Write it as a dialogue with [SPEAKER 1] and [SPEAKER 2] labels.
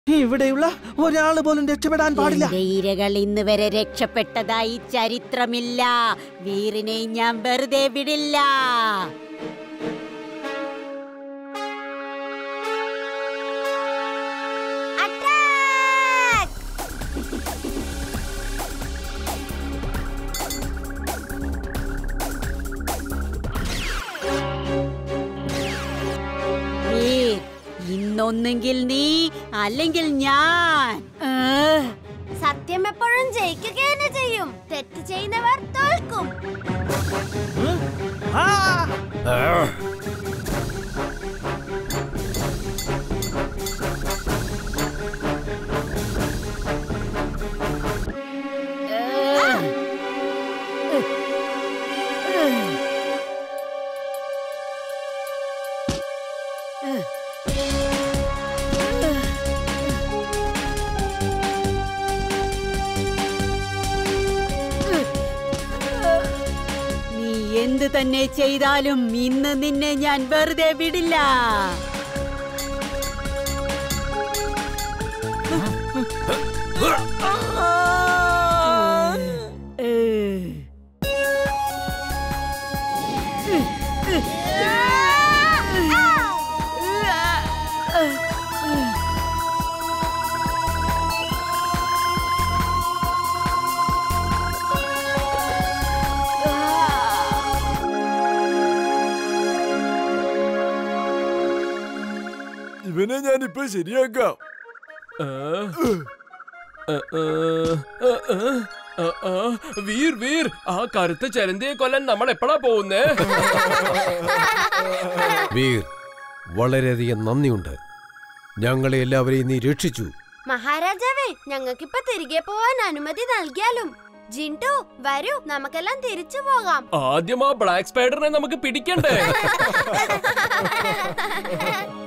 [SPEAKER 1] ഇവിടെയുള്ള ഒരാള് പോലും രക്ഷപ്പെടാൻ പാടില്ല
[SPEAKER 2] എന്റെ ഇരകൾ ഇന്ന് വരെ രക്ഷപ്പെട്ടതായി ചരിത്രമില്ല വീറിനെ ഞാൻ വെറുതെ വിടില്ല വീർ, ഇന്നൊന്നെങ്കിൽ നീ അല്ലെങ്കിൽ ഞാൻ ആ.
[SPEAKER 3] സത്യം എപ്പോഴും ജയിക്കുക തന്നെ ചെയ്യും തെറ്റ് ചെയ്യുന്നവർ തോൽക്കും
[SPEAKER 1] ആ!
[SPEAKER 2] നീ എന്ത് തന്നെ ചെയ്താലും ഇന്ന് നിന്നെ ഞാൻ വെറുതെ വിടില്ല
[SPEAKER 4] ഇവനെ ഞാൻ ഇപ്പൊ ശരിയാക്കാം
[SPEAKER 5] ആ, ആ, ആ, ആ, ആ, ആ, വീർ വീർ ആ കറുത്ത ചരന്തയെ കൊല്ലാൻ നമ്മൾ എപ്പോഴാ പോകുന്നേ
[SPEAKER 6] വീർ വളരെയധികം നന്ദിയുണ്ട് ഞങ്ങളെ എല്ലാവരെയും നീ രക്ഷിച്ചു
[SPEAKER 3] മഹാരാജാവേ ഞങ്ങൾക്കിപ്പൊ തിരികെ പോവാൻ അനുമതി നൽകിയാലും ജിൻഡു വരൂ നമുക്കെല്ലാം തിരിച്ചു പോകാം
[SPEAKER 5] ആദ്യം ആ ബ്ലാക്ക് സ്പൈഡറിനെ നമുക്ക് പിടിക്കണ്ടേ